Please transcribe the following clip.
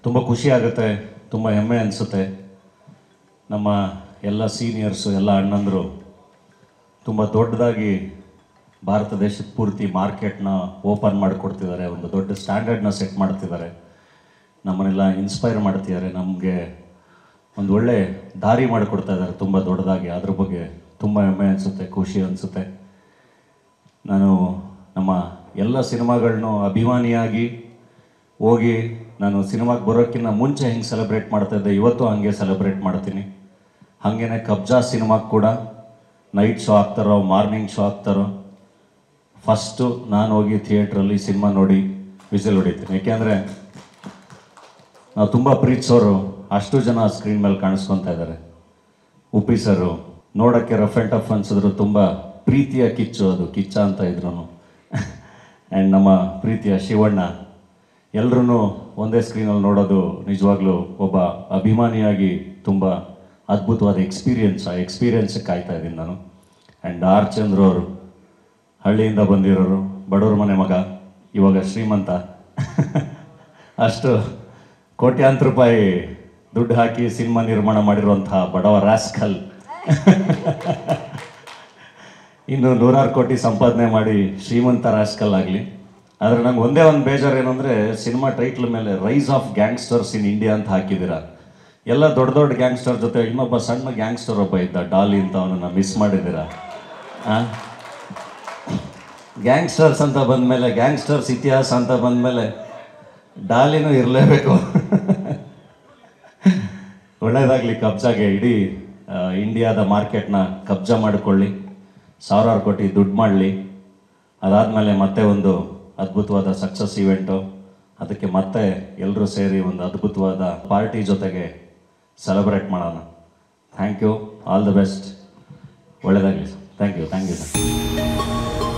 ತುಂಬ ಖುಷಿ ಆಗುತ್ತೆ ತುಂಬ ಹೆಮ್ಮೆ ಅನಿಸುತ್ತೆ ನಮ್ಮ ಎಲ್ಲ ಸೀನಿಯರ್ಸು ಎಲ್ಲ ಅಣ್ಣಂದರು ತುಂಬ ದೊಡ್ಡದಾಗಿ ಭಾರತ ದೇಶದ ಪೂರ್ತಿ ಮಾರ್ಕೆಟ್ನ ಓಪನ್ ಮಾಡಿಕೊಡ್ತಿದ್ದಾರೆ ಒಂದು ದೊಡ್ಡ ಸ್ಟ್ಯಾಂಡರ್ಡ್ನ ಸೆಟ್ ಮಾಡ್ತಿದ್ದಾರೆ ನಮ್ಮನ್ನೆಲ್ಲ ಇನ್ಸ್ಪೈರ್ ಮಾಡ್ತಿದ್ದಾರೆ ನಮಗೆ ಒಂದು ಒಳ್ಳೆ ದಾರಿ ಮಾಡಿಕೊಡ್ತಾ ಇದ್ದಾರೆ ತುಂಬ ದೊಡ್ಡದಾಗಿ ಅದ್ರ ಬಗ್ಗೆ ತುಂಬ ಹೆಮ್ಮೆ ಅನಿಸುತ್ತೆ ಖುಷಿ ಅನಿಸುತ್ತೆ ನಾನು ನಮ್ಮ ಎಲ್ಲ ಸಿನಿಮಾಗಳನ್ನೂ ಅಭಿಮಾನಿಯಾಗಿ ಹೋಗಿ ನಾನು ಸಿನಿಮಾಗೆ ಬರೋಕ್ಕಿಂತ ಮುಂಚೆ ಹೆಂಗೆ ಸೆಲೆಬ್ರೇಟ್ ಮಾಡ್ತಾ ಇದ್ದೆ ಇವತ್ತು ಹಂಗೆ ಸೆಲೆಬ್ರೇಟ್ ಮಾಡ್ತೀನಿ ಹಾಗೇನೆ ಕಬ್ಜಾ ಸಿನಿಮಾಗೆ ಕೂಡ ನೈಟ್ ಶೋ ಆಗ್ತಾರೋ ಮಾರ್ನಿಂಗ್ ಶೋ ಆಗ್ತಾರೋ ಫಸ್ಟು ನಾನು ಹೋಗಿ ಥಿಯೇಟ್ರಲ್ಲಿ ಸಿನಿಮಾ ನೋಡಿ ವಿಸಿಲ್ ಹೊಡಿತೀನಿ ಯಾಕೆಂದರೆ ನಾವು ತುಂಬ ಪ್ರೀತಿಸೋರು ಅಷ್ಟು ಜನ ಸ್ಕ್ರೀನ್ ಮೇಲೆ ಕಾಣಿಸ್ಕೊತಾ ಇದ್ದಾರೆ ಉಪ್ಪಿ ಸರು ನೋಡೋಕ್ಕೆ ರಫ್ ಆ್ಯಂಡ್ ಟಫ್ ಅನ್ಸಿದ್ರು ತುಂಬ ಪ್ರೀತಿಯ ಕಿಚ್ಚು ಅದು ಕಿಚ್ಚ ಅಂತ ಇದ್ರು ಆ್ಯಂಡ್ ನಮ್ಮ ಪ್ರೀತಿಯ ಶಿವಣ್ಣ ಎಲ್ಲರೂ ಒಂದೇ ಸ್ಕ್ರೀನಲ್ಲಿ ನೋಡೋದು ನಿಜವಾಗ್ಲೂ ಒಬ್ಬ ಅಭಿಮಾನಿಯಾಗಿ ತುಂಬ ಅದ್ಭುತವಾದ ಎಕ್ಸ್ಪೀರಿಯನ್ಸ್ ಆ ಎಕ್ಸ್ಪೀರಿಯನ್ಸ್ ಕಾಯ್ತಾ ಇದ್ದೀನಿ ನಾನು ಆ್ಯಂಡ್ ಆರ್ ಚಂದ್ರ ಅವರು ಹಳ್ಳಿಯಿಂದ ಬಂದಿರೋರು ಬಡವ್ರ ಮನೆ ಮಗ ಇವಾಗ ಶ್ರೀಮಂತ ಅಷ್ಟು ಕೋಟ್ಯಾಂತರ ರೂಪಾಯಿ ದುಡ್ಡು ಹಾಕಿ ಸಿನಿಮಾ ನಿರ್ಮಾಣ ಮಾಡಿರುವಂತಹ ಬಡವ ರಾಸ್ಕಲ್ ಇನ್ನು ನೂರಾರು ಕೋಟಿ ಸಂಪಾದನೆ ಮಾಡಿ ಶ್ರೀಮಂತ ರಾಸ್ಕಲ್ ಆಗಲಿ ಆದರೆ ನಂಗೆ ಒಂದೇ ಒಂದು ಬೇಜಾರು ಏನಂದರೆ ಸಿನಿಮಾ ಟೈಟ್ಲ್ ಮೇಲೆ rise of gangsters in India ಅಂತ ಹಾಕಿದ್ದೀರಾ ಎಲ್ಲ ದೊಡ್ಡ ದೊಡ್ಡ ಗ್ಯಾಂಗ್ಸ್ಟರ್ ಜೊತೆ ಇನ್ನೊಬ್ಬ ಸಣ್ಣ ಗ್ಯಾಂಗ್ಸ್ಟರ್ ಒಬ್ಬ ಇದ್ದ ಡಾಲಿ ಅಂತ ಅವನನ್ನು ಮಿಸ್ ಮಾಡಿದ್ದೀರಾ ಹಾಂ ಗ್ಯಾಂಗ್ಸ್ಟರ್ಸ್ ಅಂತ ಬಂದಮೇಲೆ ಗ್ಯಾಂಗ್ಸ್ಟರ್ಸ್ ಇತಿಹಾಸ ಅಂತ ಬಂದಮೇಲೆ ಡಾಲಿನೂ ಇರಲೇಬೇಕು ಒಳ್ಳೇದಾಗಲಿ ಕಬ್ಜಾಗೆ ಇಡೀ ಆ, ಇಂಡಿಯಾದ ಮಾರ್ಕೆಟ್ನ ಕಬ್ಜಾ ಮಾಡಿಕೊಳ್ಳಿ ಸಾವಿರಾರು ಕೋಟಿ ದುಡ್ಡು ಮಾಡಲಿ ಅದಾದಮೇಲೆ ಮತ್ತೆ ಒಂದು ಅದ್ಭುತವಾದ ಸಕ್ಸಸ್ ಇವೆಂಟು ಅದಕ್ಕೆ ಮತ್ತೆ ಎಲ್ಲರೂ ಸೇರಿ ಒಂದು ಅದ್ಭುತವಾದ ಪಾರ್ಟಿ ಜೊತೆಗೆ ಸೆಲೆಬ್ರೇಟ್ ಮಾಡೋಣ thank you all the best ಒಳ್ಳೆಯದಾಗಲಿ sir thank you thank you sir